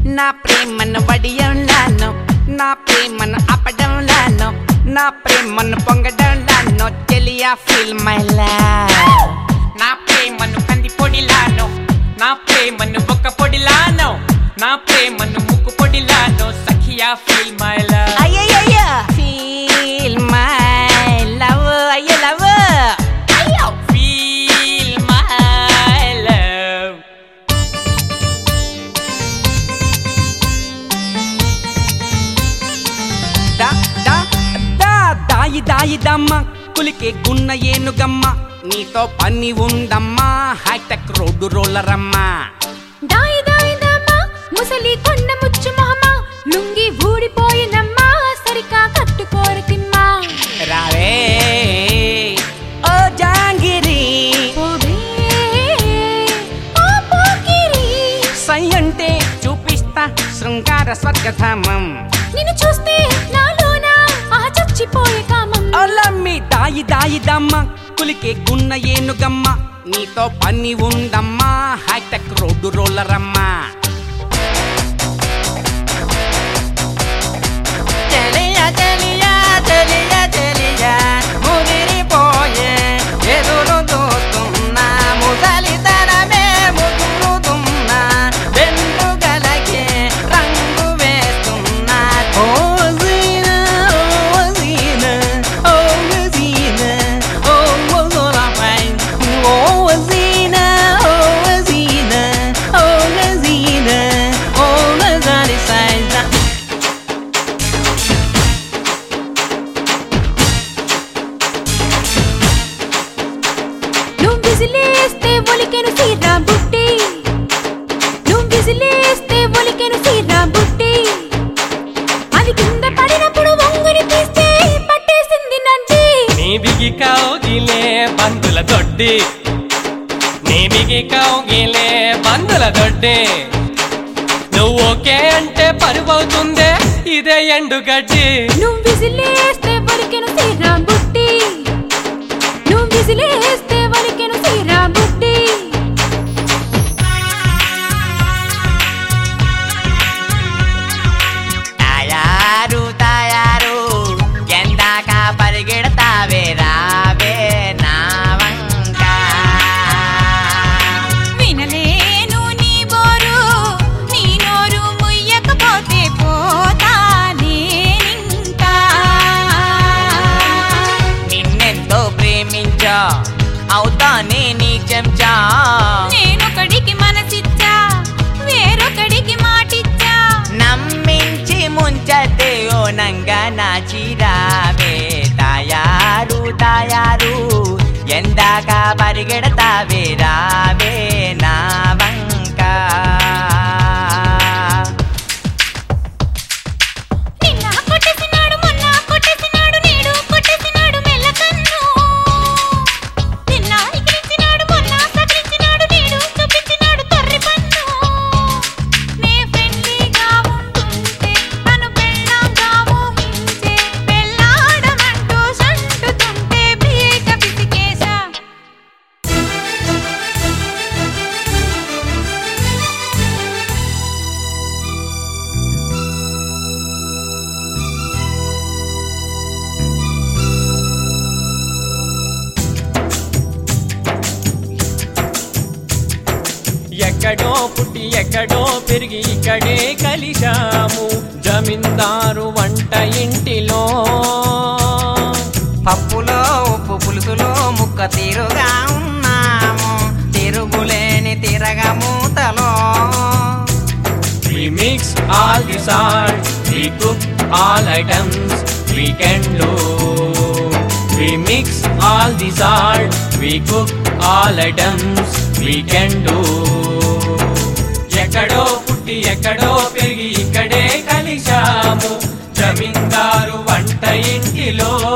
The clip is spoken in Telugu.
నా ప్రేమను వడియంలాను నా ప్రేమను అప్పడంలాను నా ప్రేమను పొంగడంలాను తెలియా ఫీల్ మై లవ్ నా ప్రేమను కంది పొడిలాను నా ప్రేమను బొక్క పొడిలాను నా ప్రేమను ముక్కు పొడిలాను సఖియా ఫీల్ మై లవ్ అయ్యయ్యయ్యో ఫీల్ మై లవ్ అయ్య లవ్ అయ్యో ఫీల్ మై లవ్ దా దా దా దాయి దాయి దమ్మ కులికే గున్న ఏనుగమ్మ నీతో పని ఉందమ్మా హైటెక్ రోడ్డు రోలరమ్మా దాయి దాయి దమ్మా ముసలి కొండ ముచ్చు మొహమా లుంగి ఊడిపోయినమ్మా సరికా కట్టుకోరు తిమ్మా రావే ఓ జాంగిరి పోవే ఓ పోకిరి సై అంటే చూపిస్తా శృంగార స్వర్గధామం నిన్ను చూస్తే నాలోన ఆ చచ్చిపోయే కామం అలమ్మి దాయి దాయి దమ్మ కులికే గున్న ఏనుగమ్మ నీతో పని ఉందమ్మా హైటెక్ రోడ్డు రోలరమ్మా తెలియ తెలియ తెలియ తెలియ ముదిరిపోయే ఎదురు చూస్తున్నా ముసలితనమే ముదురుతున్నా వెంట్రుకలకే రంగు వేస్తున్నా ఓ జీనా ఓ జీనా ఓ జీనా ఓ మొదలపై ఓ జీనా ఓ జీనా ఓ జీనా ఓ నజారి సైజా నువ్వు విసిలేస్తే ఒలికెను సీరా బుట్టి నువ్వు విసిలేస్తే ఒలికెను సీరా బుట్టి అది కింద పడినప్పుడు వంగుని తీస్తే పట్టేసింది నంది నీ బిగి కౌగిలే బంధుల దొడ్డి నీ బిగి కౌగిలే బంధుల దొడ్డి నువ్వు ఓకే అంటే పరువవుతుందే ఇదే ఎండుగడ్డి నువ్వు విసిలేస్తే ఒలికెను సీరా బుట్టి నువ్వు విసిలేస్తే ఒలికెను సీరా బుట్టి తయారు తయారు ఎందాక పరిగెడతావే రావే నా వంక వినలేను నీ బోరు నీ నోరు ముయ్యకపోతే పోతా నేనింకా నిన్నెంతో ప్రేమించా అవుతానే నీ చెంచా నేనొకడికి మనసిచ్చా వేరొకడికి మాటిచ్చా నమ్మించి ముంచతే ఓ నంగా నాచిరావే తయారు తయారు ఎందాక పరిగెడతావే రావే నా వంక నిన్న కొట్టేసినాడు మొన్న కొట్టేసినాడు నేడు కొట్టేసినాడు మెల్లకన్ను నిన్న ఇకిలించినాడు మొన్న సకిలించినాడు నేడు చూపించినాడు తొర్రి పన్ను నే ఫ్రెండ్లీగా ఉంటుంటే తను పెళ్ళాంగా ఊహించే పెళ్ళాడమంటూ సంటుతుంటే బ్రేక పిసికేశా ఎక్కడో పుట్టి ఎక్కడో పెరిగి ఇక్కడే కలిశాము జమీందారు వంట ఇంటిలో పప్పులో ఉప్పు పులుసులో ముక్క తీరుగా ఉన్నాము తిరుగులేని తిరగ మూతలో We mix all the salt, we cook all items we can do. We mix all the salt, we cook all items we can do. ఎక్కడో పుట్టి ఎక్కడో పెరిగి ఇక్కడే కలిశాము జమీందారు వంట ఇంటిలో